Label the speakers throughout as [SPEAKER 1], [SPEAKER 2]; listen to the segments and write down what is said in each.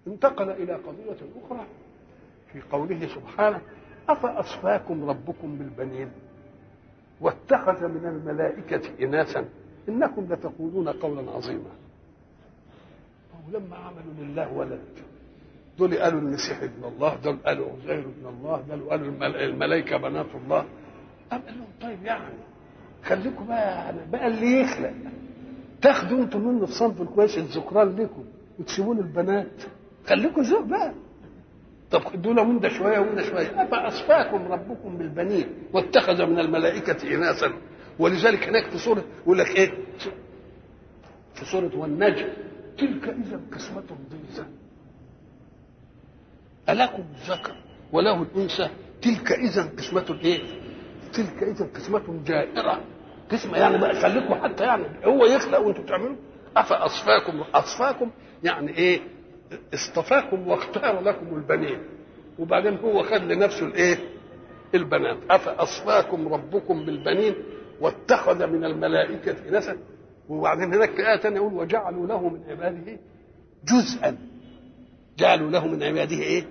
[SPEAKER 1] انتقل إلى قضية أخرى في قوله سبحانه أفأصفاكم ربكم بالبنين واتخذ من الملائكة إناثا إنكم لتقولون قولا عظيما لما عملوا لله ولد دول قالوا المسيح ابن الله دول قالوا عزير ابن الله دول قالوا الملائكة بنات الله قام قال لهم طيب يعني خليكم بقى يعني بقى اللي يخلق تاخدوا انتم منه الصنف الكويس الذكران لكم وتسيبوا له البنات خليكم ذوق بقى طب خدوا له من ده شويه ومن ده شويه افاصفاكم ربكم بالبنين واتخذ من الملائكه اناثا ولذلك هناك في سوره يقول لك ايه في سوره والنجم تلك اذا قسمه ضيزى ألكم الذكر وله الأنثى تلك إذا قسمة إيه؟ تلك إذا قسمة جائرة قسمة يعني بقى خليكم حتى يعني هو يخلق وأنتم تعملوا أفأصفاكم أصفاكم يعني إيه؟ اصطفاكم واختار لكم البنين وبعدين هو خد لنفسه الإيه؟ البنات أفأصفاكم ربكم بالبنين واتخذ من الملائكة إناثا وبعدين هناك في آية ثانية يقول وجعلوا له من عباده جزءا جعلوا له من عباده ايه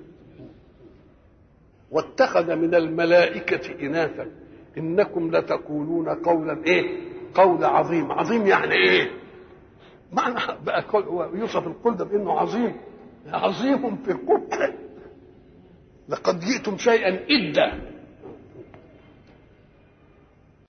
[SPEAKER 1] واتخذ من الملائكة إناثا إنكم لتقولون قولا إيه قول عظيم عظيم يعني إيه معنى بقى يوصف القول ده بأنه عظيم عظيم في قبح لقد جئتم شيئا إدا